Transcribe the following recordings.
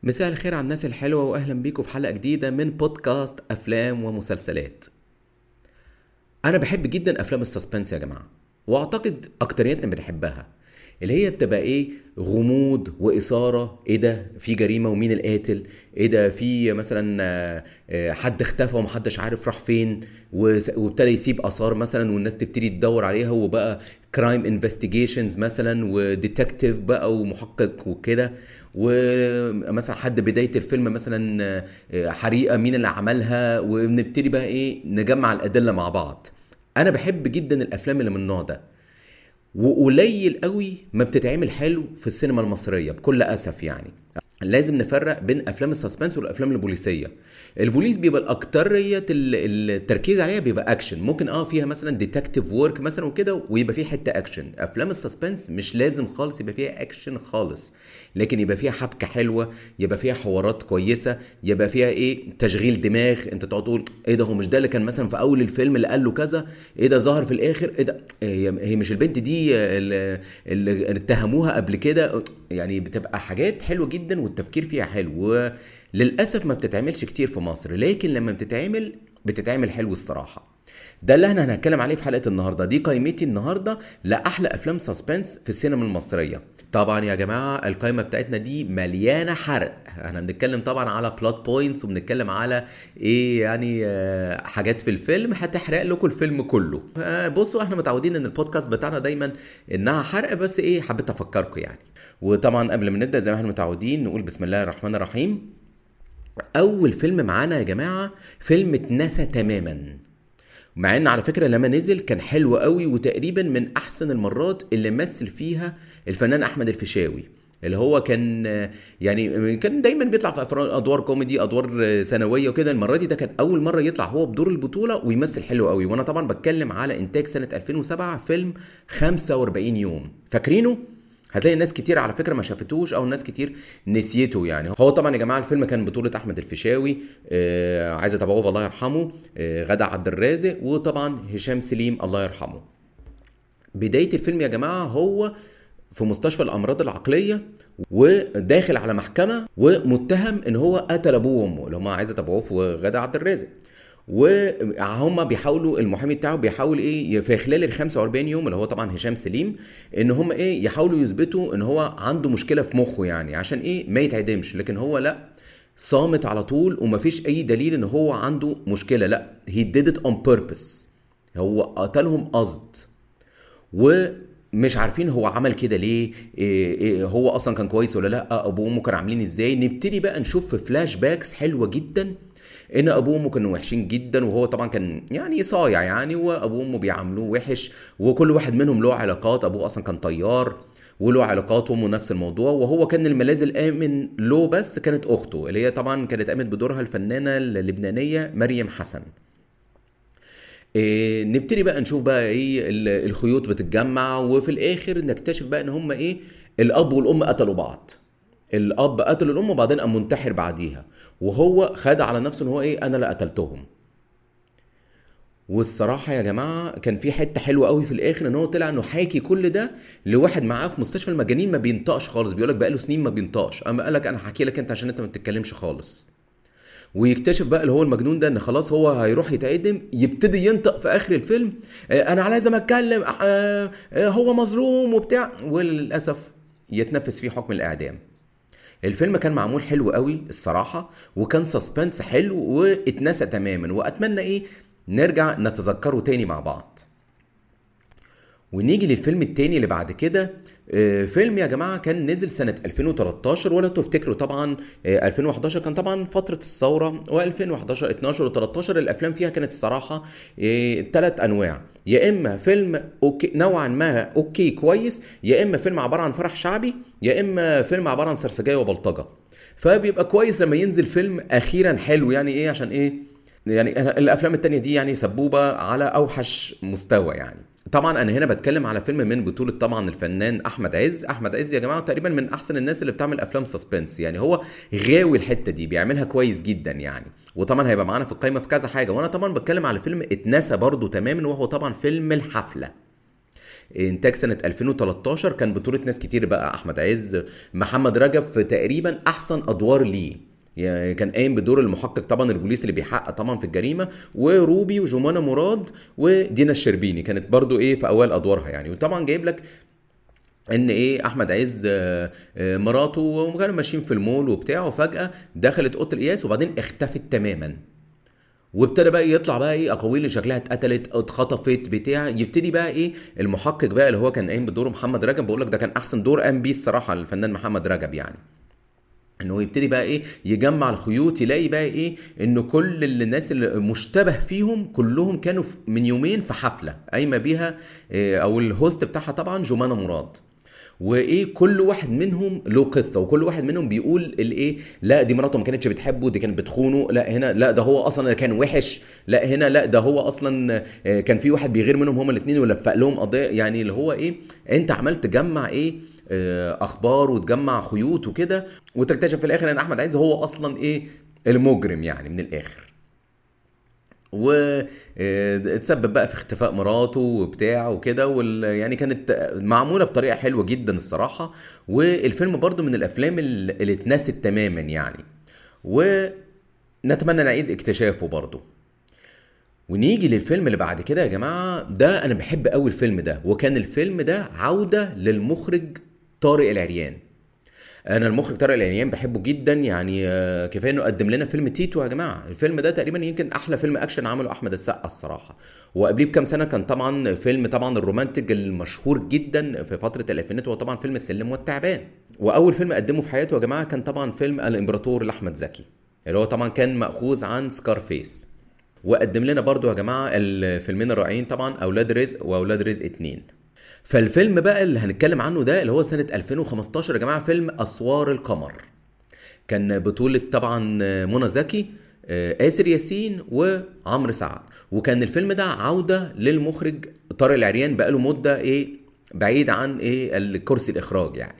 مساء الخير على الناس الحلوة وأهلا بيكم في حلقة جديدة من بودكاست أفلام ومسلسلات أنا بحب جدا أفلام السسبنس يا جماعة وأعتقد أكتريتنا بنحبها اللي هي بتبقى ايه غموض واثاره ايه ده في جريمه ومين القاتل ايه ده في مثلا آه، آه، حد اختفى ومحدش عارف راح فين وس- وابتدى يسيب اثار مثلا والناس تبتدي تدور عليها وبقى كرايم انفستيجيشنز مثلا وديتكتيف بقى ومحقق وكده ومثلا حد بدايه الفيلم مثلا آه، حريقه مين اللي عملها ونبتدي بقى ايه نجمع الادله مع بعض انا بحب جدا الافلام اللي من النوع ده وقليل قوي ما بتتعمل حلو في السينما المصريه بكل اسف يعني لازم نفرق بين افلام السسبنس والافلام البوليسيه البوليس بيبقى الاكتريه ال- التركيز عليها بيبقى اكشن ممكن اه فيها مثلا ديتكتيف وورك مثلا وكده ويبقى فيه حته اكشن افلام السسبنس مش لازم خالص يبقى فيها اكشن خالص لكن يبقى فيها حبكه حلوه يبقى فيها حوارات كويسه يبقى فيها ايه تشغيل دماغ انت تقعد تقول ايه ده هو مش ده اللي كان مثلا في اول الفيلم اللي قال له كذا ايه ده ظهر في الاخر ايه ده هي هي مش البنت دي اللي اللي اتهموها قبل كده يعني بتبقى حاجات حلوه جدا والتفكير فيها حلو وللاسف ما بتتعملش كتير في مصر لكن لما بتتعمل بتتعمل حلو الصراحه ده اللي احنا هنتكلم عليه في حلقه النهارده دي قائمتي النهارده لاحلى افلام سسبنس في السينما المصريه طبعا يا جماعه القائمه بتاعتنا دي مليانه حرق احنا بنتكلم طبعا على بلوت بوينتس وبنتكلم على ايه يعني آه، حاجات في الفيلم هتحرق لكم الفيلم كله آه، بصوا احنا متعودين ان البودكاست بتاعنا دايما انها حرق بس ايه حبيت افكركم يعني وطبعا قبل ما نبدا زي ما احنا متعودين نقول بسم الله الرحمن الرحيم اول فيلم معانا يا جماعه فيلم اتنسى تماما مع ان على فكره لما نزل كان حلو قوي وتقريبا من احسن المرات اللي مثل فيها الفنان احمد الفيشاوي اللي هو كان يعني كان دايما بيطلع في أفرا- ادوار كوميدي ادوار ثانويه وكده المره دي ده كان اول مره يطلع هو بدور البطوله ويمثل حلو قوي وانا طبعا بتكلم على انتاج سنه 2007 فيلم 45 يوم فاكرينه هتلاقي ناس كتير على فكره ما شافتوش او ناس كتير نسيته يعني هو طبعا يا جماعه الفيلم كان بطوله احمد الفيشاوي آه عايز اتابعوه الله يرحمه آه غدا عبد الرازق وطبعا هشام سليم الله يرحمه بدايه الفيلم يا جماعه هو في مستشفى الامراض العقليه وداخل على محكمه ومتهم ان هو قتل ابوه وامه اللي هم عايز اتابعوه في غدا عبد الرازق وهم بيحاولوا المحامي بتاعه بيحاول ايه في خلال ال 45 يوم اللي هو طبعا هشام سليم ان هم ايه يحاولوا يثبتوا ان هو عنده مشكله في مخه يعني عشان ايه ما يتعدمش لكن هو لا صامت على طول ومفيش اي دليل ان هو عنده مشكله لا he did it on purpose هو قتلهم قصد ومش عارفين هو عمل كده ليه إيه إيه هو اصلا كان كويس ولا لا ابوه وامه كانوا عاملين ازاي نبتدي بقى نشوف في فلاش باكس حلوه جدا ان ابوه وامه كانوا وحشين جدا وهو طبعا كان يعني صايع يعني وابوه وامه بيعاملوه وحش وكل واحد منهم له علاقات ابوه اصلا كان طيار وله علاقات وامه نفس الموضوع وهو كان الملاذ الامن له بس كانت اخته اللي هي طبعا كانت قامت بدورها الفنانه اللبنانيه مريم حسن إيه نبتدي بقى نشوف بقى ايه ال- الخيوط بتتجمع وفي الاخر نكتشف بقى ان هم ايه الاب والام قتلوا بعض الاب قتل الام وبعدين قام منتحر بعديها وهو خد على نفسه ان هو ايه انا اللي قتلتهم والصراحه يا جماعه كان في حته حلوه قوي في الاخر ان هو طلع انه حاكي كل ده لواحد معاه في مستشفى المجانين ما بينطقش خالص بيقول لك بقاله سنين ما بينطقش اما قال لك انا هحكي لك انت عشان انت ما بتتكلمش خالص ويكتشف بقى اللي هو المجنون ده ان خلاص هو هيروح يتعدم يبتدي ينطق في اخر الفيلم آه، انا لازم اتكلم آه، آه، هو مظلوم وبتاع وللاسف يتنفذ فيه حكم الاعدام الفيلم كان معمول حلو قوي الصراحة وكان سسبنس حلو واتنسى تماما واتمنى ايه نرجع نتذكره تاني مع بعض ونيجي للفيلم التاني اللي بعد كده آه، فيلم يا جماعة كان نزل سنة 2013 ولا تفتكروا طبعا آه، 2011 كان طبعا فترة الثورة و2011 12 و13 الأفلام فيها كانت الصراحة ثلاث أنواع يا إما فيلم أوكي نوعا ما أوكي كويس يا إما فيلم عبارة عن فرح شعبي يا إما فيلم عبارة عن سرسجية وبلطجة فبيبقى كويس لما ينزل فيلم أخيرا حلو يعني إيه عشان إيه يعني أنا الافلام التانية دي يعني سبوبة على اوحش مستوى يعني طبعا انا هنا بتكلم على فيلم من بطولة طبعا الفنان احمد عز احمد عز يا جماعة تقريبا من احسن الناس اللي بتعمل افلام سسبنس يعني هو غاوي الحتة دي بيعملها كويس جدا يعني وطبعا هيبقى معانا في القايمة في كذا حاجة وانا طبعا بتكلم على فيلم اتنسى برضو تماما وهو طبعا فيلم الحفلة انتاج سنه 2013 كان بطوله ناس كتير بقى احمد عز محمد رجب في تقريبا احسن ادوار ليه يعني كان قايم بدور المحقق طبعا البوليس اللي بيحقق طبعا في الجريمه وروبي وجمانه مراد ودينا الشربيني كانت برضو ايه في اوائل ادوارها يعني وطبعا جايب لك ان ايه احمد عز آه، آه، مراته وكانوا ماشيين في المول وبتاع وفجاه دخلت اوضه القياس وبعدين اختفت تماما وابتدى بقى يطلع بقى ايه اقاويل اللي شكلها اتقتلت اتخطفت بتاع يبتدي بقى ايه المحقق بقى اللي هو كان قايم بدور محمد رجب بقول لك ده كان احسن دور قام بيه الصراحه الفنان محمد رجب يعني ان هو يبتدي بقى ايه يجمع الخيوط يلاقي بقى ايه ان كل الناس اللي مشتبه فيهم كلهم كانوا من يومين في حفله قايمه بيها إيه او الهوست بتاعها طبعا جمانه مراد وايه كل واحد منهم له قصه وكل واحد منهم بيقول الايه لا دي مراته ما كانتش بتحبه دي كانت بتخونه لا هنا لا ده هو اصلا كان وحش لا هنا لا ده هو اصلا آه، كان في واحد بيغير منهم هما الاثنين ولفق لهم قضيه يعني اللي هو ايه انت عمال تجمع ايه آه، اخبار وتجمع خيوط وكده وتكتشف في الاخر ان احمد عز هو اصلا ايه المجرم يعني من الاخر واتسبب بقى في اختفاء مراته وبتاع وكده وال... يعني كانت معموله بطريقه حلوه جدا الصراحه والفيلم برضو من الافلام اللي اتنست تماما يعني ونتمنى نعيد اكتشافه برضو ونيجي للفيلم اللي بعد كده يا جماعه ده انا بحب قوي الفيلم ده وكان الفيلم ده عوده للمخرج طارق العريان انا المخرج طارق العريان بحبه جدا يعني آه، كفايه انه قدم لنا فيلم تيتو يا جماعه الفيلم ده تقريبا يمكن احلى فيلم اكشن عمله احمد السقا الصراحه وقبليه بكام سنه كان طبعا فيلم طبعا الرومانتيك المشهور جدا في فتره الالفينات وهو طبعا فيلم السلم والتعبان واول فيلم قدمه في حياته يا جماعه كان طبعا فيلم الامبراطور لاحمد زكي اللي هو طبعا كان ماخوذ عن سكارفيس وقدم لنا برضو يا جماعه الفيلمين الرائعين طبعا اولاد رزق واولاد رزق اتنين فالفيلم بقى اللي هنتكلم عنه ده اللي هو سنة 2015 يا جماعة فيلم أسوار القمر كان بطولة طبعا منى زكي آه، آسر ياسين وعمرو سعد وكان الفيلم ده عودة للمخرج طارق العريان بقاله مدة ايه بعيد عن ايه الكرسي الإخراج يعني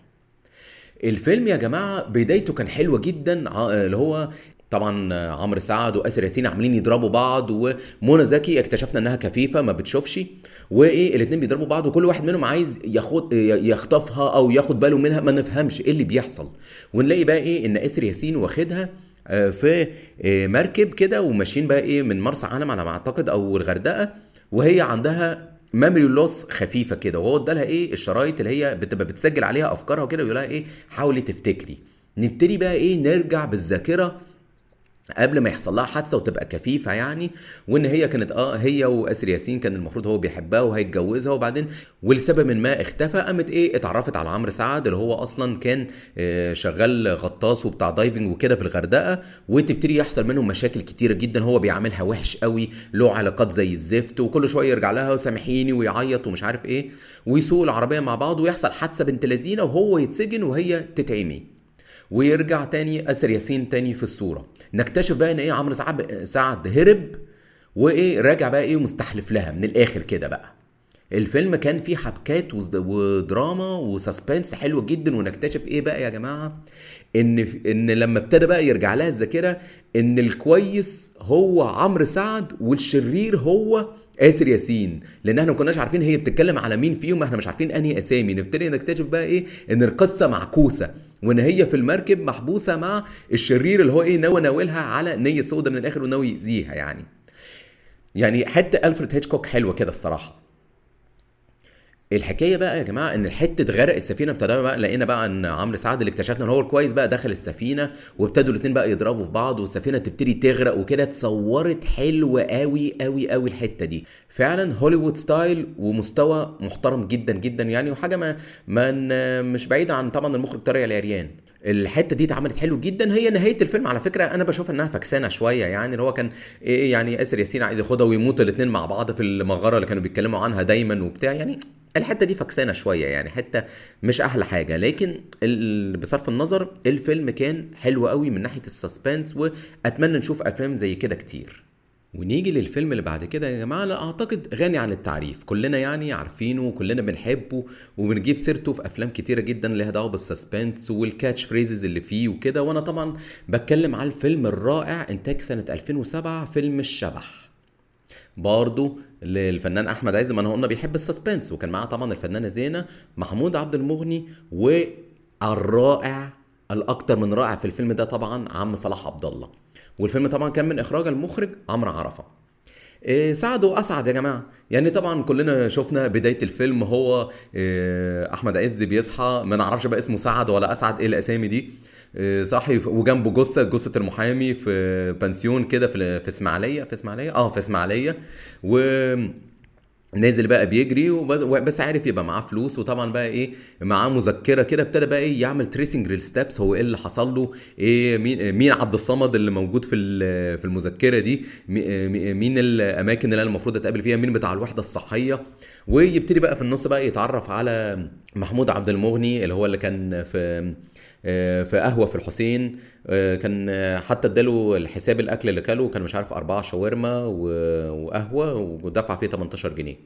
الفيلم يا جماعة بدايته كان حلوة جدا اللي هو طبعا عمرو سعد واسر ياسين عاملين يضربوا بعض ومنى زكي اكتشفنا انها كفيفه ما بتشوفش وايه الاثنين بيضربوا بعض وكل واحد منهم عايز ياخد يخطفها او ياخد باله منها ما نفهمش ايه اللي بيحصل ونلاقي بقى ايه ان اسر ياسين واخدها آه، في آه، مركب كده وماشيين بقى ايه من مرسى علم على ما اعتقد او الغردقه وهي عندها ميموري لوس خفيفه كده وهو ادالها ايه الشرايط اللي هي بتبقى بتسجل عليها افكارها وكده ويقول لها ايه حاولي تفتكري نبتدي بقى ايه نرجع بالذاكره قبل ما يحصل لها حادثه وتبقى كفيفه يعني وان هي كانت اه هي واسر ياسين كان المفروض هو بيحبها وهيتجوزها وبعدين ولسبب ما اختفى قامت ايه اتعرفت على عمرو سعد اللي هو اصلا كان آه شغال غطاس وبتاع دايفنج وكده في الغردقه وتبتدي يحصل منهم مشاكل كتيره جدا هو بيعملها وحش قوي له علاقات زي الزفت وكل شويه يرجع لها وسامحيني ويعيط ومش عارف ايه ويسوقوا العربيه مع بعض ويحصل حادثه بنت لذينه وهو يتسجن وهي تتعمي ويرجع تاني اسر ياسين تاني في الصوره نكتشف بقى ان ايه عمرو سعد سعد هرب وايه راجع بقى ايه مستحلف لها من الاخر كده بقى الفيلم كان فيه حبكات ودراما وسسبنس حلو جدا ونكتشف ايه بقى يا جماعه ان ان لما ابتدى بقى يرجع لها الذاكره ان الكويس هو عمرو سعد والشرير هو آسر ياسين لان احنا ما كناش عارفين هي بتتكلم على مين فيهم احنا مش عارفين انهي اسامي نبتدي نكتشف بقى ايه ان القصه معكوسه وان هي في المركب محبوسه مع الشرير اللي هو ايه ناوي ناولها على نيه سودة من الاخر وناوي يأذيها يعني يعني حته الفريد هيتشكوك حلوه كده الصراحه الحكايه بقى يا جماعه ان الحته غرق السفينه ابتدى بقى لقينا بقى ان عمرو سعد اللي اكتشفنا ان هو الكويس بقى دخل السفينه وابتدوا الاثنين بقى يضربوا في بعض والسفينه تبتدي تغرق وكده اتصورت حلوه قوي قوي قوي الحته دي فعلا هوليوود ستايل ومستوى محترم جدا جدا يعني وحاجه ما من مش بعيده عن طبعا المخرج طارق العريان الحته دي اتعملت حلو جدا هي نهايه الفيلم على فكره انا بشوف انها فكسانه شويه يعني اللي هو كان ايه يعني اسر ياسين عايز ياخدها ويموتوا الاثنين مع بعض في المغاره اللي كانوا بيتكلموا عنها دايما وبتاع يعني الحته دي فكسانه شويه يعني حته مش احلى حاجه لكن بصرف النظر الفيلم كان حلو قوي من ناحيه السسبنس واتمنى نشوف افلام زي كده كتير ونيجي للفيلم اللي بعد كده يا جماعه لا اعتقد غني عن التعريف كلنا يعني عارفينه وكلنا بنحبه وبنجيب سيرته في افلام كتيره جدا ليها دعوه بالسسبنس والكاتش فريزز اللي فيه وكده وانا طبعا بتكلم على الفيلم الرائع انتاج سنه 2007 فيلم الشبح برضه للفنان احمد عز ما انا قلنا بيحب السسبنس وكان معاه طبعا الفنانه زينه محمود عبد المغني والرائع الاكثر من رائع في الفيلم ده طبعا عم صلاح عبد الله والفيلم طبعا كان من اخراج المخرج عمرو عرفه إيه سعد واسعد يا جماعه يعني طبعا كلنا شفنا بدايه الفيلم هو إيه احمد عز بيصحى ما نعرفش بقى اسمه سعد ولا اسعد ايه الاسامي دي إيه صاحي وجنبه جثه جثه المحامي في بنسيون كده في في اسماعيليه في اسماعيليه اه في اسماعيليه و نازل بقى بيجري وبس بس عارف يبقى معاه فلوس وطبعا بقى ايه معاه مذكره كده ابتدى بقى ايه يعمل تريسنج للستبس هو ايه اللي حصل له ايه مين مين عبد الصمد اللي موجود في في المذكره دي مين الاماكن اللي انا المفروض اتقابل فيها مين بتاع الوحده الصحيه ويبتدي بقى في النص بقى يتعرف على محمود عبد المغني اللي هو اللي كان في في قهوه في الحسين كان حتى اداله الحساب الاكل اللي كله كان مش عارف اربعه شاورما وقهوه ودفع فيه 18 جنيه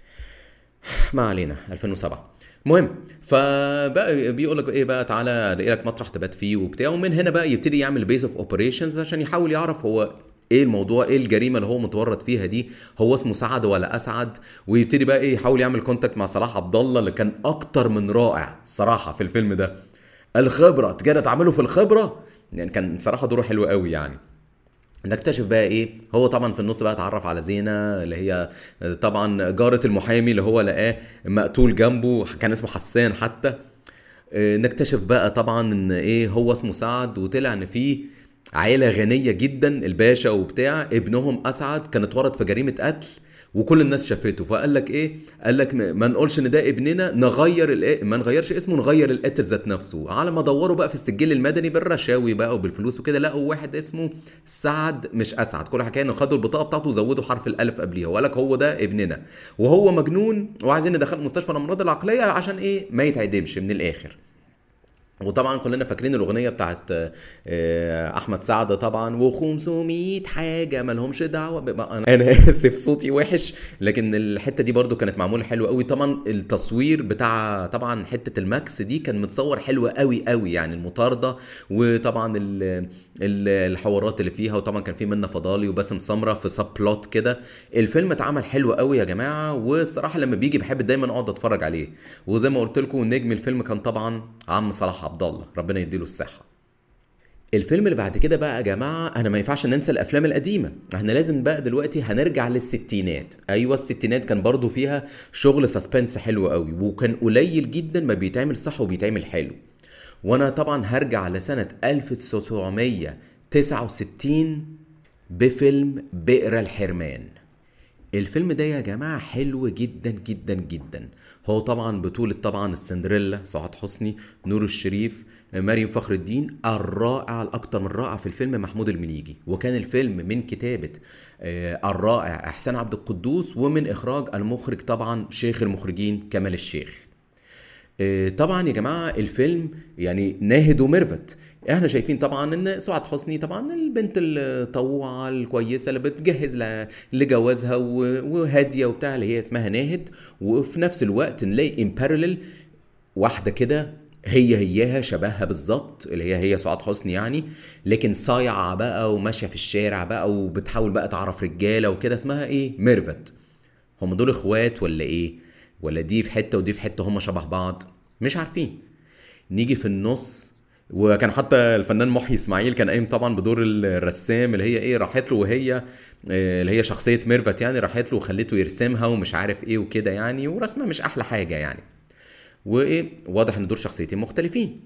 ما علينا 2007 المهم فبقى بيقول لك ايه بقى تعالى الاقي لك مطرح تبات فيه وبتاع ومن هنا بقى يبتدي يعمل بيز اوف اوبريشنز عشان يحاول يعرف هو ايه الموضوع ايه الجريمه اللي هو متورط فيها دي هو اسمه سعد ولا اسعد ويبتدي بقى ايه يحاول يعمل كونتاكت مع صلاح عبد الله اللي كان اكتر من رائع الصراحه في الفيلم ده الخبره تجي تعمله في الخبره يعني كان صراحه دوره حلو قوي يعني نكتشف بقى ايه هو طبعا في النص بقى اتعرف على زينه اللي هي طبعا جاره المحامي اللي هو لقاه مقتول جنبه كان اسمه حسان حتى نكتشف بقى طبعا ان ايه هو اسمه سعد وطلع ان فيه عيله غنيه جدا الباشا وبتاع ابنهم اسعد كان اتورط في جريمه قتل وكل الناس شافته فقال لك ايه قال لك ما نقولش ان ده ابننا نغير الإيه ما نغيرش اسمه نغير القاتل ذات نفسه على ما دوروا بقى في السجل المدني بالرشاوي بقى وبالفلوس وكده لقوا واحد اسمه سعد مش اسعد كل حكايه انه خدوا البطاقه بتاعته وزودوا حرف الالف قبليها وقال لك هو ده ابننا وهو مجنون وعايزين ندخله مستشفى الامراض العقليه عشان ايه ما يتعدمش من الاخر وطبعا كلنا فاكرين الاغنيه بتاعت احمد سعد طبعا و500 حاجه مالهمش دعوه انا اسف صوتي وحش لكن الحته دي برضو كانت معموله حلوه قوي طبعا التصوير بتاع طبعا حته الماكس دي كان متصور حلو قوي قوي يعني المطارده وطبعا ال ال الحوارات اللي فيها وطبعا كان في منى فضالي وباسم سمره في سب بلوت كده الفيلم اتعمل حلو قوي يا جماعه والصراحه لما بيجي بحب دايما اقعد اتفرج عليه وزي ما قلت لكم نجم الفيلم كان طبعا عم صلاح عبد الله ربنا يديله الصحه الفيلم اللي بعد كده بقى يا جماعه انا ما ينفعش ننسى الافلام القديمه احنا لازم بقى دلوقتي هنرجع للستينات ايوه الستينات كان برضو فيها شغل سسبنس حلو قوي وكان قليل جدا ما بيتعمل صح وبيتعمل حلو وانا طبعا هرجع لسنه 1969 بفيلم بئر الحرمان الفيلم ده يا جماعة حلو جدا جدا جدا هو طبعا بطولة طبعا السندريلا سعاد حسني نور الشريف مريم فخر الدين الرائع الأكثر من رائع في الفيلم محمود المنيجي وكان الفيلم من كتابة الرائع إحسان عبد القدوس ومن إخراج المخرج طبعا شيخ المخرجين كمال الشيخ طبعا يا جماعه الفيلم يعني ناهد وميرفت احنا شايفين طبعا ان سعاد حسني طبعا البنت الطوعه الكويسه اللي بتجهز لجوازها وهاديه وبتاع اللي هي اسمها ناهد وفي نفس الوقت نلاقي ان بارلل واحده كده هي هياها شبهها بالظبط اللي هي هي سعاد حسني يعني لكن صايعه بقى وماشيه في الشارع بقى وبتحاول بقى تعرف رجاله وكده اسمها ايه ميرفت هم دول اخوات ولا ايه ولا دي في حته ودي في حته هم شبه بعض مش عارفين نيجي في النص وكان حتى الفنان محي اسماعيل كان قايم طبعا بدور الرسام اللي هي ايه راحت له وهي اللي هي شخصيه ميرفت يعني راحت له وخلته يرسمها ومش عارف ايه وكده يعني ورسمها مش احلى حاجه يعني وايه واضح ان دور شخصيتين مختلفين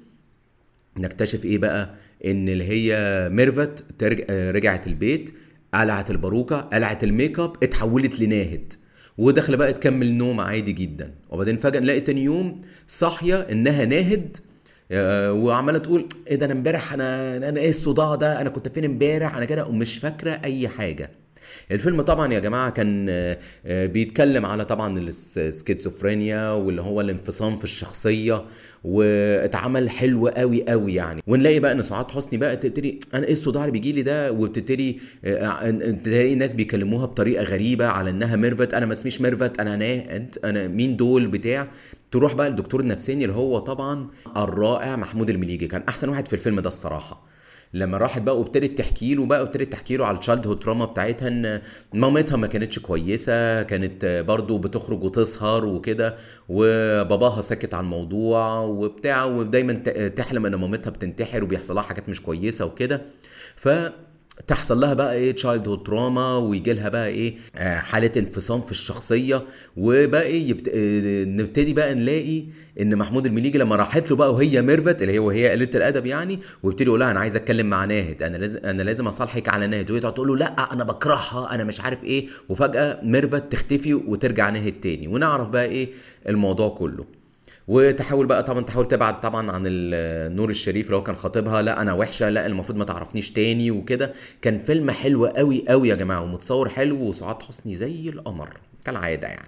نكتشف ايه بقى ان اللي هي ميرفت ترج... رجعت البيت قلعت الباروكه قلعت الميك اب اتحولت لناهد وداخله بقى تكمل نوم عادي جدا وبعدين فجاه نلاقي تاني يوم صاحيه انها ناهد وعماله تقول ايه ده انا امبارح انا انا ايه الصداع ده انا كنت فين امبارح انا كده ومش فاكره اي حاجه الفيلم طبعا يا جماعه كان بيتكلم على طبعا السكيزوفرينيا واللي هو الانفصام في الشخصيه واتعمل حلو قوي قوي يعني ونلاقي بقى ان سعاد حسني بقى تبتدي انا ايه الصداع اللي بيجي لي ده وبتبتدي تلاقي ناس بيكلموها بطريقه غريبه على انها ميرفت انا ما اسميش ميرفت انا ناهد انا مين دول بتاع تروح بقى للدكتور النفساني اللي هو طبعا الرائع محمود المليجي كان احسن واحد في الفيلم ده الصراحه لما راحت بقى وابتدت تحكي له بقى وابتدت تحكي له على الشالد هود تراما بتاعتها ان مامتها ما كانتش كويسه كانت برضو بتخرج وتسهر وكده وباباها ساكت عن الموضوع وبتاع ودايما تحلم ان مامتها بتنتحر وبيحصل لها حاجات مش كويسه وكده ف تحصل لها بقى ايه تشايلد هود تراما ويجي لها بقى ايه آه، حاله انفصام في الشخصيه وبقى ايه يبت... آه، نبتدي بقى نلاقي ان محمود المليجي لما راحت له بقى وهي ميرفت اللي هي وهي قليله الادب يعني ويبتدي يقول لها انا عايز اتكلم مع ناهد انا لازم انا لازم اصالحك على ناهد وهي تقعد تقول له لا انا بكرهها انا مش عارف ايه وفجاه ميرفت تختفي وترجع ناهد تاني ونعرف بقى ايه الموضوع كله وتحاول بقى طبعا تحاول تبعد طبعا عن النور الشريف اللي هو كان خاطبها لا انا وحشه لا المفروض ما تعرفنيش تاني وكده كان فيلم حلو قوي قوي يا جماعه ومتصور حلو وسعاد حسني زي القمر كالعاده يعني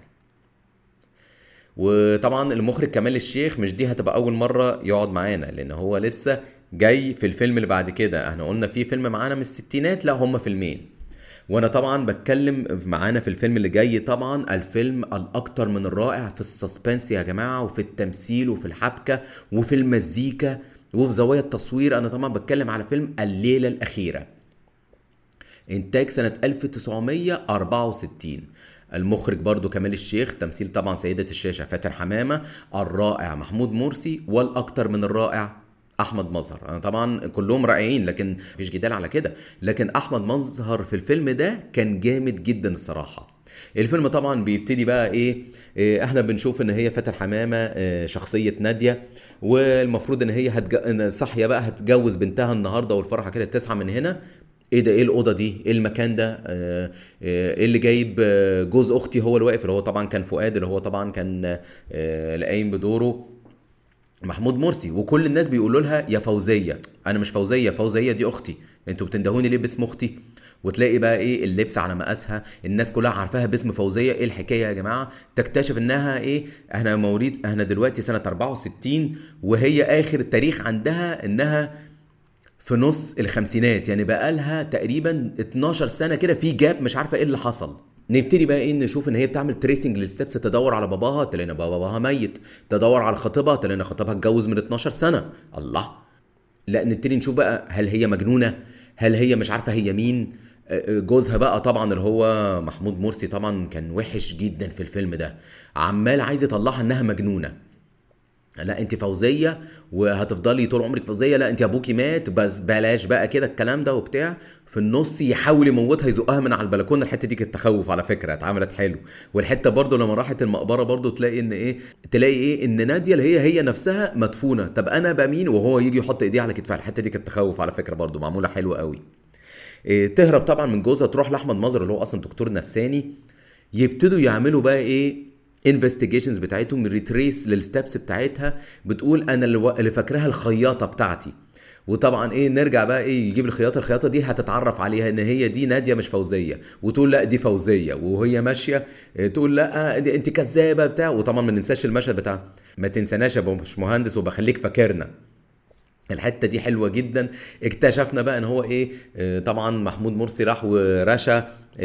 وطبعا المخرج كمال الشيخ مش دي هتبقى اول مره يقعد معانا لان هو لسه جاي في الفيلم اللي بعد كده احنا قلنا في فيلم معانا من الستينات لا هما فيلمين وانا طبعا بتكلم معانا في الفيلم اللي جاي طبعا الفيلم الاكثر من الرائع في السسبنس يا جماعه وفي التمثيل وفي الحبكه وفي المزيكا وفي زوايا التصوير انا طبعا بتكلم على فيلم الليله الاخيره انتاج سنه 1964 المخرج برضو كمال الشيخ تمثيل طبعا سيدة الشاشة فاتن حمامة الرائع محمود مرسي والأكثر من الرائع احمد مظهر انا طبعا كلهم رائعين لكن مفيش جدال على كده لكن احمد مظهر في الفيلم ده كان جامد جدا الصراحه الفيلم طبعا بيبتدي بقى ايه, إيه احنا بنشوف ان هي فاتن حمامه إيه شخصيه ناديه والمفروض ان هي هتج... صاحيه بقى هتجوز بنتها النهارده والفرحه كده تصحى من هنا ايه ده ايه الاوضه دي ايه المكان ده آه، آه، ايه اللي جايب آه، جوز اختي هو الواقف اللي هو طبعا كان فؤاد اللي هو طبعا كان قايم بدوره محمود مرسي وكل الناس بيقولوا لها يا فوزيه انا مش فوزيه فوزيه دي اختي انتوا بتندهوني ليه باسم اختي وتلاقي بقى ايه اللبس على مقاسها الناس كلها عارفاها باسم فوزيه ايه الحكايه يا جماعه تكتشف انها ايه احنا مواليد احنا دلوقتي سنه 64 وهي اخر تاريخ عندها انها في نص الخمسينات يعني بقى لها تقريبا 12 سنه كده في جاب مش عارفه ايه اللي حصل نبتدي بقى ايه نشوف ان هي بتعمل تريسنج للستبس تدور على باباها تلاقينا باباها ميت تدور على خطيبها تلاقينا خطيبها اتجوز من 12 سنه الله لا نبتدي نشوف بقى هل هي مجنونه هل هي مش عارفه هي مين جوزها بقى طبعا اللي هو محمود مرسي طبعا كان وحش جدا في الفيلم ده عمال عايز يطلعها انها مجنونه لا انت فوزيه وهتفضلي طول عمرك فوزيه لا انت ابوكي مات بس بلاش بقى كده الكلام ده وبتاع في النص يحاول يموتها يزقها من على البلكونه الحته دي كانت تخوف على فكره اتعملت حلو والحته برضو لما راحت المقبره برضو تلاقي ان ايه تلاقي ايه ان ناديه اللي هي هي نفسها مدفونه طب انا بمين وهو يجي يحط ايديه على كتفها الحته دي كانت تخوف على فكره برضو معموله حلوه قوي إيه تهرب طبعا من جوزها تروح لاحمد مظهر اللي هو اصلا دكتور نفساني يبتدوا يعملوا بقى ايه انفستيجيشنز بتاعتهم ريتريس للستبس بتاعتها بتقول انا اللي فاكراها الخياطه بتاعتي وطبعا ايه نرجع بقى ايه يجيب الخياطه الخياطه دي هتتعرف عليها ان هي دي ناديه مش فوزيه وتقول لا دي فوزيه وهي ماشيه إيه، تقول لا دي انت كذابه بتاع وطبعا ما ننساش المشهد بتاع ما تنساناش يا مش مهندس وبخليك فاكرنا الحته دي حلوه جدا اكتشفنا بقى ان هو ايه آه، طبعا محمود مرسي راح ورشا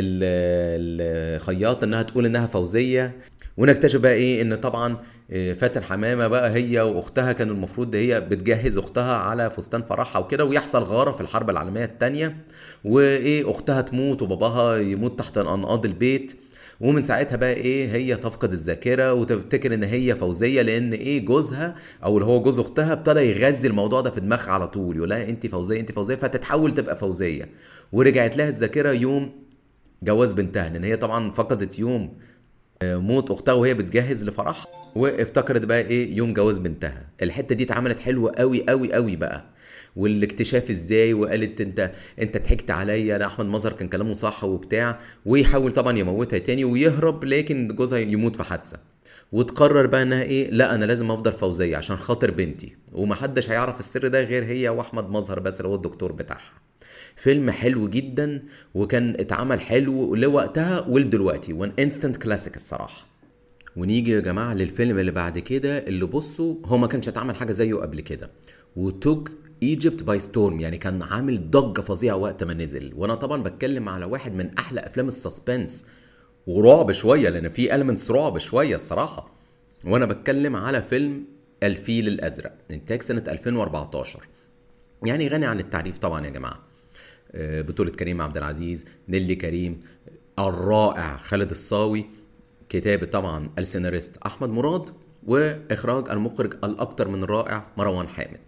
الخياط انها تقول انها فوزيه ونكتشف بقى ايه ان طبعا آه، فاتن حمامه بقى هي واختها كانوا المفروض هي بتجهز اختها على فستان فرحها وكده ويحصل غاره في الحرب العالميه الثانيه وايه اختها تموت وباباها يموت تحت انقاض البيت ومن ساعتها بقى ايه هي تفقد الذاكره وتفتكر ان هي فوزيه لان ايه جوزها او اللي هو جوز اختها ابتدى يغذي الموضوع ده في دماغها على طول يقول لها انت فوزيه انت فوزيه فتتحول تبقى فوزيه ورجعت لها الذاكره يوم جواز بنتها لان هي طبعا فقدت يوم موت اختها وهي بتجهز لفرحها وافتكرت بقى ايه يوم جواز بنتها الحته دي اتعملت حلوه قوي قوي قوي بقى والاكتشاف ازاي وقالت انت انت ضحكت عليا انا احمد مظهر كان كلامه صح وبتاع ويحاول طبعا يموتها تاني ويهرب لكن جوزها يموت في حادثه وتقرر بقى انها ايه لا انا لازم افضل فوزيه عشان خاطر بنتي ومحدش هيعرف السر ده غير هي واحمد مظهر بس اللي هو الدكتور بتاعها فيلم حلو جدا وكان اتعمل حلو لوقتها ولدلوقتي وان انستنت كلاسيك الصراحه ونيجي يا جماعه للفيلم اللي بعد كده اللي بصوا هو ما كانش اتعمل حاجه زيه قبل كده وتوك ايجيبت باي ستورم يعني كان عامل ضجه فظيعه وقت ما نزل وانا طبعا بتكلم على واحد من احلى افلام السسبنس ورعب شويه لان في المنتس رعب شويه الصراحه وانا بتكلم على فيلم الفيل الازرق انتاج سنه 2014 يعني غني عن التعريف طبعا يا جماعه آه، بطولة كريم عبد العزيز نيلي كريم الرائع خالد الصاوي كتابة طبعا السيناريست أحمد مراد وإخراج المخرج الأكثر من رائع مروان حامد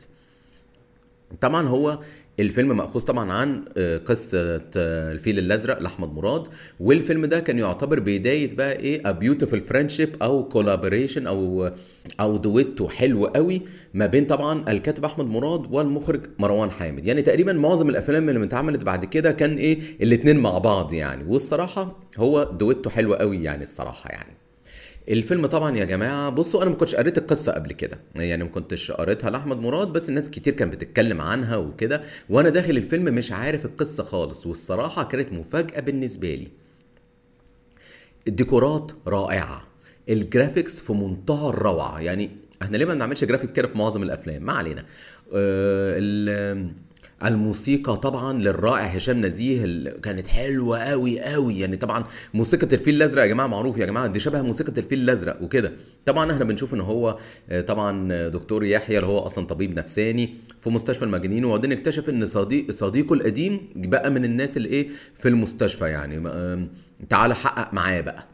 طبعا هو الفيلم مأخوذ طبعا عن آه، قصة آه، الفيل الأزرق لأحمد مراد والفيلم ده كان يعتبر بداية بقى إيه A Beautiful Friendship أو Collaboration أو أو دويتو حلو قوي ما بين طبعا الكاتب أحمد مراد والمخرج مروان حامد يعني تقريبا معظم الأفلام اللي اتعملت بعد كده كان إيه الاتنين مع بعض يعني والصراحة هو دويتو حلو قوي يعني الصراحة يعني الفيلم طبعا يا جماعه بصوا انا ما كنتش قريت القصه قبل كده يعني ما كنتش قريتها لاحمد مراد بس الناس كتير كانت بتتكلم عنها وكده وانا داخل الفيلم مش عارف القصه خالص والصراحه كانت مفاجاه بالنسبه لي الديكورات رائعه الجرافيكس في منتهى الروعه يعني احنا ليه ما بنعملش جرافيكس كده في معظم الافلام ما علينا آه الموسيقى طبعا للرائع هشام نزيه ال- كانت حلوه قوي قوي يعني طبعا موسيقى الفيل الازرق يا جماعه معروف يا جماعه دي شبه موسيقى الفيل الازرق وكده طبعا احنا بنشوف ان هو آه، طبعا دكتور يحيى اللي هو اصلا طبيب نفساني في مستشفى المجانين وبعدين اكتشف ان صديق صديقه القديم بقى من الناس اللي ايه في المستشفى يعني آم، تعالى حقق معاه بقى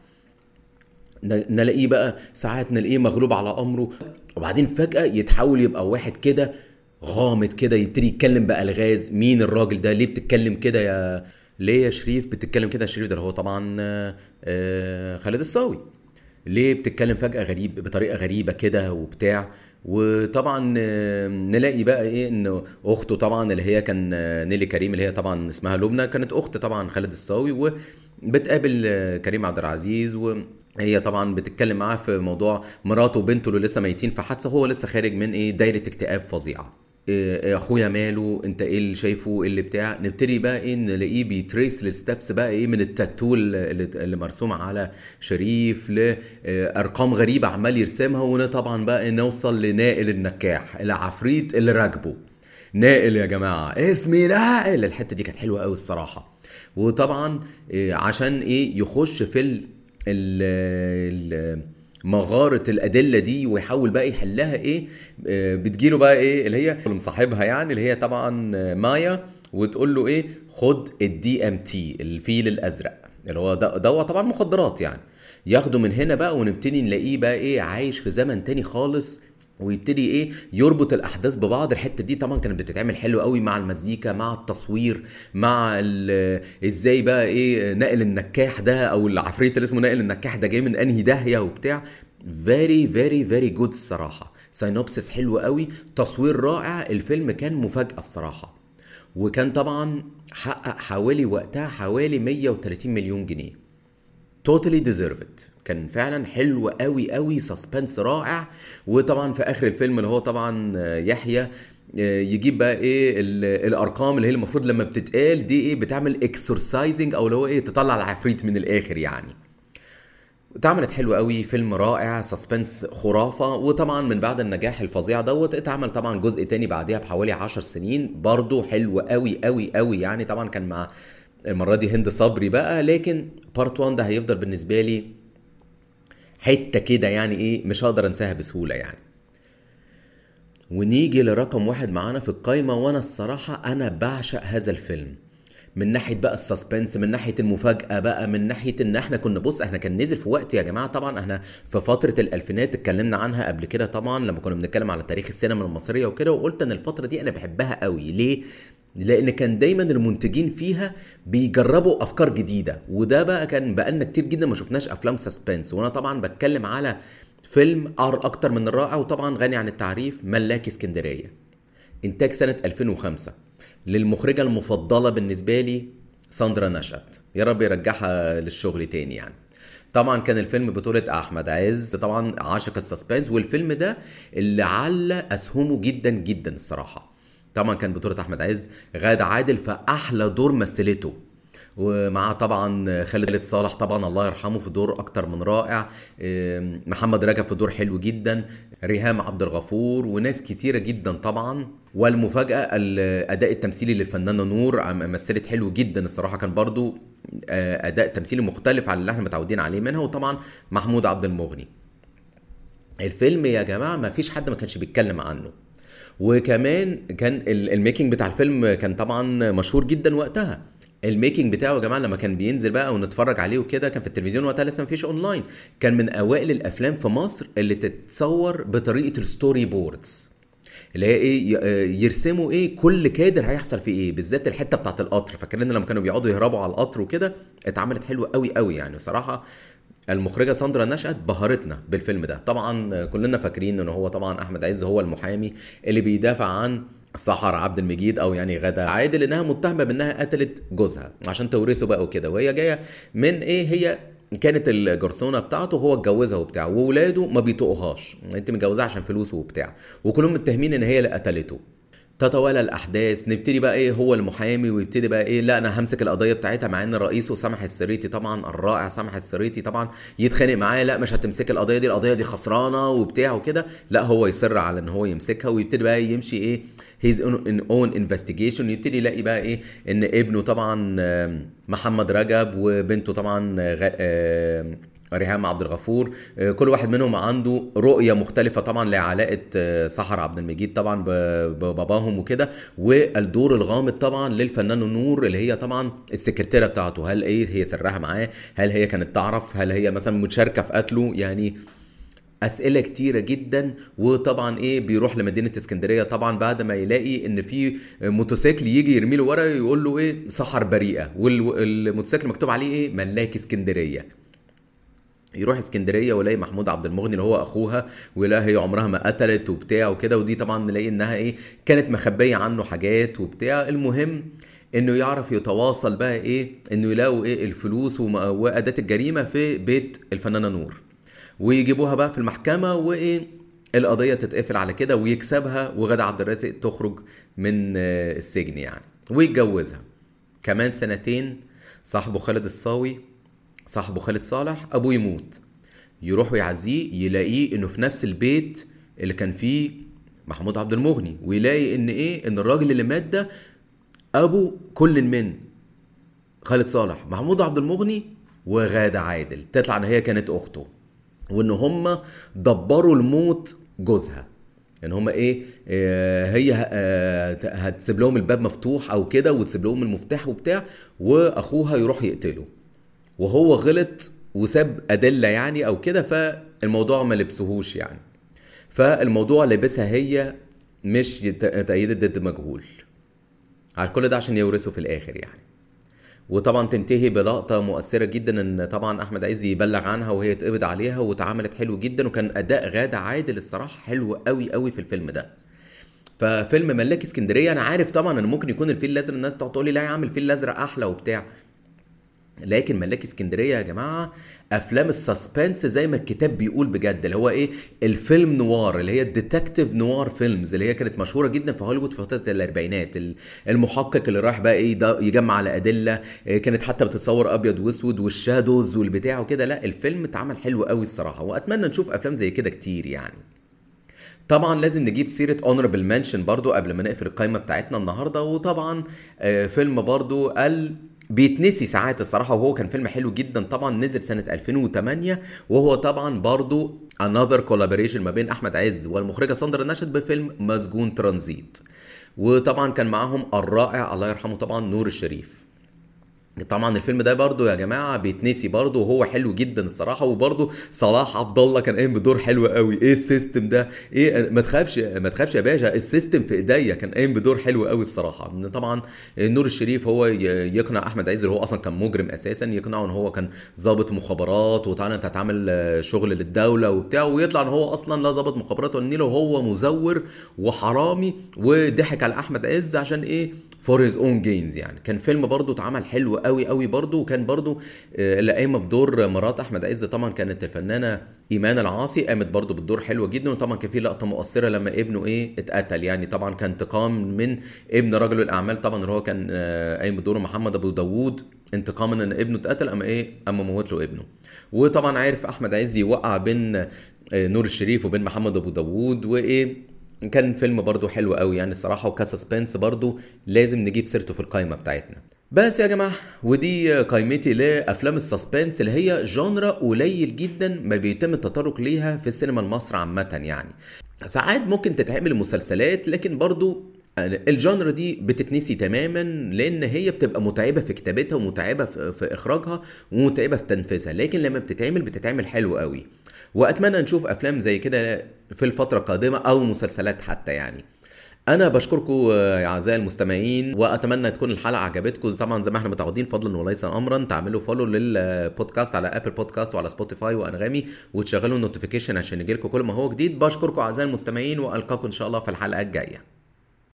ن- نلاقيه بقى ساعات نلاقيه مغلوب على امره وبعدين فجاه يتحول يبقى واحد كده غامض كده يبتدي يتكلم بالغاز مين الراجل ده ليه بتتكلم كده يا ليه يا شريف بتتكلم كده يا شريف ده هو طبعا آه، آه، خالد الصاوي ليه بتتكلم فجأة غريب بطريقة غريبة كده وبتاع وطبعا آه، نلاقي بقى ايه ان اخته طبعا اللي هي كان آه، نيلي كريم اللي هي طبعا اسمها لبنى كانت اخت طبعا خالد الصاوي وبتقابل آه، كريم عبد العزيز وهي طبعا بتتكلم معاه في موضوع مراته وبنته اللي لسه ميتين في حادثه هو لسه خارج من ايه دايره اكتئاب فظيعه إيه إيه اخويا ماله انت ايه اللي شايفه ايه اللي بتاع نبتدي بقى ايه نلاقيه بيتريس للستبس بقى ايه من التاتو اللي, اللي مرسوم على شريف لارقام غريبه عمال يرسمها وطبعا بقى إيه نوصل لنائل النكاح العفريت اللي راكبه نائل يا جماعه اسمي نائل الحته دي كانت حلوه قوي الصراحه وطبعا إيه عشان ايه يخش في ال ال ال مغارة الأدلة دي ويحاول بقى يحلها إيه آه، بتجيله بقى إيه اللي هي اللي مصاحبها يعني اللي هي طبعا آه، مايا وتقول له إيه خد الدي ام تي الفيل الأزرق اللي هو ده ده هو طبعا مخدرات يعني ياخده من هنا بقى ونبتدي نلاقيه بقى إيه عايش في زمن تاني خالص ويبتدي ايه يربط الاحداث ببعض الحته دي طبعا كانت بتتعمل حلو قوي مع المزيكا مع التصوير مع ال- ازاي بقى ايه نقل النكاح ده او العفريت اللي اسمه نقل النكاح ده جاي من انهي داهيه وبتاع فيري فيري فيري جود الصراحه ساينوبسس حلو قوي تصوير رائع الفيلم كان مفاجاه الصراحه وكان طبعا حقق حوالي وقتها حوالي 130 مليون جنيه توتالي ديزيرفد كان فعلا حلو قوي قوي سسبنس رائع وطبعا في اخر الفيلم اللي هو طبعا آه، يحيى آه، يجيب بقى ايه ال- الارقام اللي هي المفروض لما بتتقال دي ايه بتعمل اكسرسايزنج او اللي هو ايه تطلع العفريت من الاخر يعني اتعملت حلو قوي فيلم رائع سسبنس خرافة وطبعا من بعد النجاح الفظيع دوت اتعمل طبعا جزء تاني بعديها بحوالي عشر سنين برضه حلو قوي قوي قوي يعني طبعا كان مع المرة دي هند صبري بقى لكن بارت 1 ده هيفضل بالنسبة لي حتة كده يعني ايه مش هقدر انساها بسهولة يعني ونيجي لرقم واحد معانا في القايمة وانا الصراحة انا بعشق هذا الفيلم من ناحيه بقى السسبنس من ناحيه المفاجاه بقى من ناحيه ان احنا كنا بص احنا كان نزل في وقت يا جماعه طبعا احنا في فتره الالفينات اتكلمنا عنها قبل كده طبعا لما كنا بنتكلم على تاريخ السينما المصريه وكده وقلت ان الفتره دي انا بحبها قوي ليه لان كان دايما المنتجين فيها بيجربوا افكار جديده وده بقى كان بقالنا كتير جدا ما شفناش افلام سسبنس وانا طبعا بتكلم على فيلم ار اكتر من الرائع وطبعا غني عن التعريف ملاكي اسكندريه انتاج سنه 2005 للمخرجه المفضله بالنسبه لي ساندرا نشأت يا رب يرجعها للشغل تاني يعني طبعا كان الفيلم بطولة أحمد عز طبعا عاشق السسبنس والفيلم ده اللي على أسهمه جدا جدا الصراحة طبعا كان بطولة أحمد عز غادة عادل في أحلى دور مثلته ومعاه طبعا خالد صالح طبعا الله يرحمه في دور اكتر من رائع إم، محمد رجب في دور حلو جدا ريهام عبد الغفور وناس كتيرة جدا طبعا والمفاجأة الأداء التمثيلي للفنانة نور عم- مثلت حلو جدا الصراحة كان برضو آه، أداء تمثيلي مختلف عن اللي احنا متعودين عليه منها وطبعا محمود عبد المغني الفيلم يا جماعة ما فيش حد ما كانش بيتكلم عنه وكمان كان الميكنج بتاع الفيلم كان طبعا مشهور جدا وقتها الميكنج بتاعه يا جماعه لما كان بينزل بقى ونتفرج عليه وكده كان في التلفزيون وقتها لسه مفيش اونلاين كان من اوائل الافلام في مصر اللي تتصور بطريقه الستوري بوردز اللي هي ايه يرسموا ايه كل كادر هيحصل فيه ايه بالذات الحته بتاعت القطر فاكرين لما كانوا بيقعدوا يهربوا على القطر وكده اتعملت حلوه قوي قوي يعني صراحه المخرجه ساندرا نشأت بهرتنا بالفيلم ده طبعا كلنا فاكرين ان هو طبعا احمد عز هو المحامي اللي بيدافع عن سحر عبد المجيد او يعني غدا عادل انها متهمه بانها قتلت جوزها عشان تورثه بقى وكده وهي جايه من ايه هي كانت الجرسونه بتاعته هو اتجوزها وبتاع وولاده ما بيطقوهاش انت متجوزها عشان فلوسه وبتاع وكلهم متهمين ان هي اللي قتلته تتوالى الاحداث نبتدي بقى ايه هو المحامي ويبتدي بقى ايه لا انا همسك القضيه بتاعتها مع ان رئيسه سامح السريتي طبعا الرائع سامح السريتي طبعا يتخانق معاه لا مش هتمسك القضيه دي القضيه دي خسرانه وبتاع وكده لا هو يصر على ان هو يمسكها ويبتدي بقى يمشي ايه هيز اون انفستيجيشن يبتدي يلاقي بقى ايه ان ابنه طبعا محمد رجب وبنته طبعا ريهام عبد الغفور كل واحد منهم عنده رؤيه مختلفه طبعا لعلاقه سحر عبد المجيد طبعا بباباهم وكده والدور الغامض طبعا للفنانه نور اللي هي طبعا السكرتيره بتاعته هل ايه هي سرها معاه هل هي كانت تعرف هل هي مثلا متشاركه في قتله يعني اسئله كتيره جدا وطبعا ايه بيروح لمدينه اسكندريه طبعا بعد ما يلاقي ان في موتوسيكل يجي يرمي له ورقه يقول له ايه سحر بريئه والموتوسيكل مكتوب عليه ايه ملاك اسكندريه يروح اسكندريه ويلاقي محمود عبد المغني اللي هو اخوها ويلاقي هي عمرها ما قتلت وبتاع وكده ودي طبعا نلاقي انها ايه كانت مخبيه عنه حاجات وبتاع المهم انه يعرف يتواصل بقى ايه انه يلاقوا ايه الفلوس واداه الجريمه في بيت الفنانه نور ويجيبوها بقى في المحكمه وايه القضيه تتقفل على كده ويكسبها وغادة عبد الرازق تخرج من السجن يعني ويتجوزها كمان سنتين صاحبه خالد الصاوي صاحبه خالد صالح ابوه يموت يروح يعزيه يلاقيه انه في نفس البيت اللي كان فيه محمود عبد المغني ويلاقي ان ايه ان الراجل اللي مات ده ابو كل من خالد صالح محمود عبد المغني وغادة عادل تطلع ان هي كانت اخته وان هم دبروا الموت جوزها ان هم ايه آه هي آه هتسيب لهم الباب مفتوح او كده وتسيب لهم المفتاح وبتاع واخوها يروح يقتله وهو غلط وساب ادله يعني او كده فالموضوع ما لبسهوش يعني فالموضوع لبسها هي مش تأيدت ضد مجهول على كل ده عشان يورثوا في الاخر يعني وطبعا تنتهي بلقطه مؤثره جدا ان طبعا احمد عز يبلغ عنها وهي اتقبض عليها واتعملت حلو جدا وكان اداء غاده عادل الصراحه حلو قوي قوي في الفيلم ده ففيلم ملاك اسكندريه انا عارف طبعا ان ممكن يكون الفيل الازرق الناس تقعد تقول لي لا يا عم الفيل الازرق احلى وبتاع لكن ملاك اسكندريه يا جماعه افلام السسبنس زي ما الكتاب بيقول بجد اللي هو ايه الفيلم نوار اللي هي الديتكتيف نوار فيلمز اللي هي كانت مشهوره جدا في هوليوود في فتره الاربعينات المحقق اللي رايح بقى ايه يجمع على ادله كانت حتى بتتصور ابيض واسود والشادوز والبتاع وكده لا الفيلم اتعمل حلو قوي الصراحه واتمنى نشوف افلام زي كده كتير يعني طبعا لازم نجيب سيرة اونربل منشن برضو قبل ما نقفل القائمة بتاعتنا النهاردة وطبعا فيلم برضو ال بيتنسي ساعات الصراحه وهو كان فيلم حلو جدا طبعا نزل سنه 2008 وهو طبعا برضو another collaboration ما بين احمد عز والمخرجه ساندرا نشأت بفيلم مسجون ترانزيت وطبعا كان معاهم الرائع الله يرحمه طبعا نور الشريف طبعا الفيلم ده برضو يا جماعه بيتنسي برضو وهو حلو جدا الصراحه وبرضو صلاح عبد الله كان قايم بدور حلو قوي ايه السيستم ده ايه ما تخافش ما تخافش يا باشا السيستم في ايديا كان قايم بدور حلو قوي الصراحه طبعا نور الشريف هو يقنع احمد عز اللي هو اصلا كان مجرم اساسا يقنعه ان هو كان ضابط مخابرات وتعالى انت هتعمل شغل للدوله وبتاع ويطلع ان هو اصلا لا ضابط مخابرات ولا نيله وهو مزور وحرامي وضحك على احمد عز عشان ايه فور هيز اون جينز يعني كان فيلم برضو اتعمل حلو قوي قوي برضو وكان برضو اللي قايمه بدور مرات احمد عز طبعا كانت الفنانه ايمان العاصي قامت برضو بالدور حلو جدا وطبعا كان في لقطه مؤثره لما ابنه ايه اتقتل يعني طبعا كان انتقام من ابن رجل الاعمال طبعا اللي هو كان قايم بدوره محمد ابو داوود انتقاما ان ابنه اتقتل اما ايه اما موت له ابنه وطبعا عارف احمد عز يوقع بين نور الشريف وبين محمد ابو داوود وايه كان فيلم برضو حلو قوي يعني الصراحه وكسسبنس برضو لازم نجيب سيرته في القائمه بتاعتنا بس يا جماعه ودي قائمتي لافلام السسبنس اللي هي جانرا قليل جدا ما بيتم التطرق ليها في السينما المصري عامه يعني ساعات ممكن تتعمل مسلسلات لكن برضو الجانر دي بتتنسي تماما لان هي بتبقى متعبه في كتابتها ومتعبه في في اخراجها ومتعبه في تنفيذها لكن لما بتتعمل بتتعمل حلو قوي واتمنى نشوف افلام زي كده في الفتره القادمه او مسلسلات حتى يعني انا بشكركم يا اعزائي المستمعين واتمنى تكون الحلقه عجبتكم طبعا زي ما احنا متعودين فضلا وليس امرا تعملوا فولو للبودكاست على ابل بودكاست وعلى سبوتيفاي وانغامي وتشغلوا النوتيفيكيشن عشان يجيلكم كل ما هو جديد بشكركم اعزائي المستمعين والقاكم ان شاء الله في الحلقه الجايه